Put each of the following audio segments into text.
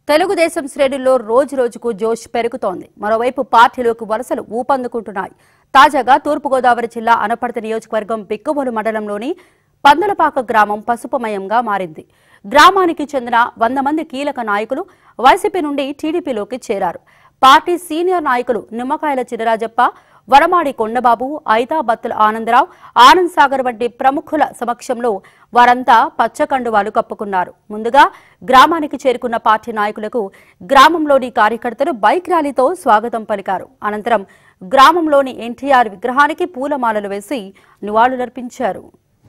తెలుగుదేశం శ్రేణుల్లో రోజు రోజుకు జోష్ పెరుగుతోంది మరోవైపు పార్టీలోకి వలసలు ఊపందుకుంటున్నాయి తాజాగా తూర్పుగోదావరి జిల్లా అనపర్తి నియోజకవర్గం బిక్కుబోలు మండలంలోని పందలపాక గ్రామం పసుపుమయంగా మారింది గ్రామానికి చెందిన వంద మంది కీలక నాయకులు వైసీపీ నుండి టీడీపీలోకి చేరారు పార్టీ సీనియర్ నాయకులు నిమ్మకాయల చినరాజప్ప వరమాడి కొండబాబు ఐతాబత్తుల ఆనందరావు ఆనంద్ సాగర్ వంటి ప్రముఖుల సమక్షంలో వారంతా పచ్చకండువాలు కప్పుకున్నారు ముందుగా గ్రామానికి చేరుకున్న పార్టీ నాయకులకు గ్రామంలోని కార్యకర్తలు బైక్ ర్యాలీతో స్వాగతం పలికారు అనంతరం గ్రామంలోని ఎన్టీఆర్ విగ్రహానికి పూలమాలలు వేసి నివాళులర్పించారు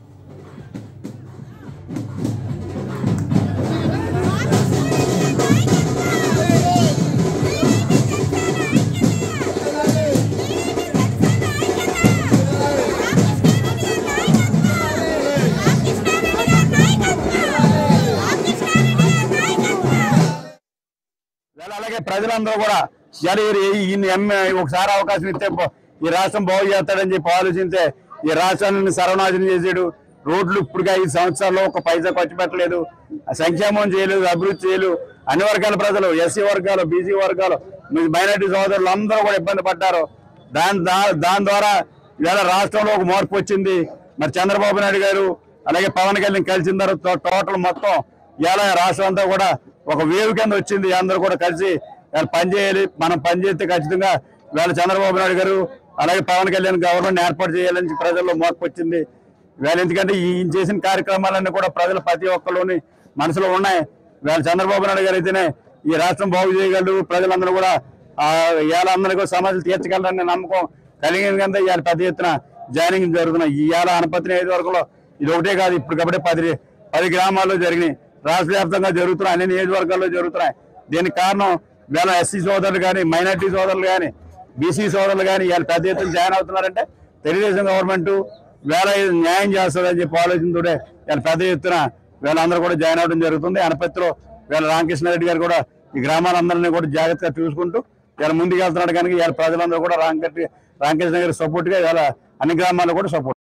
ఇవాళ అలాగే ప్రజలందరూ కూడా ఇవాళ ఈ- ఈయన ఎమ్మె ఒకసారి అవకాశం ఇస్తే బా- ఈ రాష్ట్రం బాగు చేస్తాడని చెప్పి ఆలోచిస్తే ఈ రాష్ట్రాన్ని సర్వనాశనం చేసాడు రోడ్లు ఇప్పటికి ఐదు సంవత్సరాల్లో ఒక పైసా ఖర్చు పెట్టలేదు ఆ సంక్షేమం చేయలేదు అభివృద్ధి చేయలేదు అన్ని వర్గాల ప్రజలు ఎస్సీ వర్గాలు బీసీ వర్గాలు మైనార్టీ సోదరులు అందరూ కూడా ఇబ్బంది పడ్డారు దాని దా- దాని ద్వారా ఇవాళ రాష్ట్రంలో ఒక మార్పు వచ్చింది మరి చంద్రబాబు నాయుడు గారు అలాగే పవన్ కళ్యాణ్ కలిసిన తర్వాత టోటల్ మొత్తం ఇలా రాష్ట్రం అంతా కూడా ఒక వేవ్ కింద వచ్చింది అందరూ కూడా కలిసి ఇవాళ పని చేయాలి మనం పని చేస్తే ఖచ్చితంగా ఇవాళ చంద్రబాబు నాయుడు గారు అలాగే పవన్ కళ్యాణ్ గవర్నమెంట్ ఏర్పాటు చేయాలని చెప్పి ప్రజల్లో మార్పు వచ్చింది ఇవాళ ఎందుకంటే ఈయన చేసిన కార్యక్రమాలన్నీ కూడా ప్రజలు ప్రతి ఒక్కరిలోని మనసులో ఉన్నాయి ఇవాళ చంద్రబాబు నాయుడు గారు అయితేనే ఈ రాష్ట్రం బాగు చేయగలరు ప్రజలందరూ కూడా ఆ ఇవాళ అందరికీ కూడా సమస్యలు తీర్చగలరనే నమ్మకం కలిగింది కనుక ఇవాళ పెద్ద ఎత్తున జాయినింగ్ జరుగుతున్నాయి ఇవాళ అనపత్రి నియోజకవర్గంలో ఇది ఒకటే కాదు ఇప్పుడు కాబట్టి పది పది గ్రామాల్లో జరిగినాయి రాష్ట్ర వ్యాప్తంగా జరుగుతున్నాయి అన్ని నియోజకవర్గాల్లో జరుగుతున్నాయి దీనికి కారణం ఇవాళ ఎస్సీ సోదరులు కానీ మైనార్టీ సోదరులు కానీ బీసీ సోదరులు కానీ ఇవాళ పెద్ద ఎత్తున జాయిన్ అవుతున్నారంటే తెలుగుదేశం గవర్నమెంట్ వేళ ఇది న్యాయం చేస్తుందని చెప్పి ఆలోచనతోనే ఇవాళ పెద్ద ఎత్తున వీళ్ళందరూ కూడా జాయిన్ అవడం జరుగుతుంది అనపత్రిలో వీళ్ళ రామకృష్ణారెడ్డి గారు కూడా ఈ గ్రామాలందరినీ కూడా జాగ్రత్తగా చూసుకుంటూ వీళ్ళ ముందుకు వెళ్తున్నాడు కనుక ఇవాళ ప్రజలందరూ కూడా రామకృష్ణ రామకృష్ణ గారి సపోర్ట్ గా ఇవాళ అన్ని గ్రామాల్లో కూడా సపోర్ట్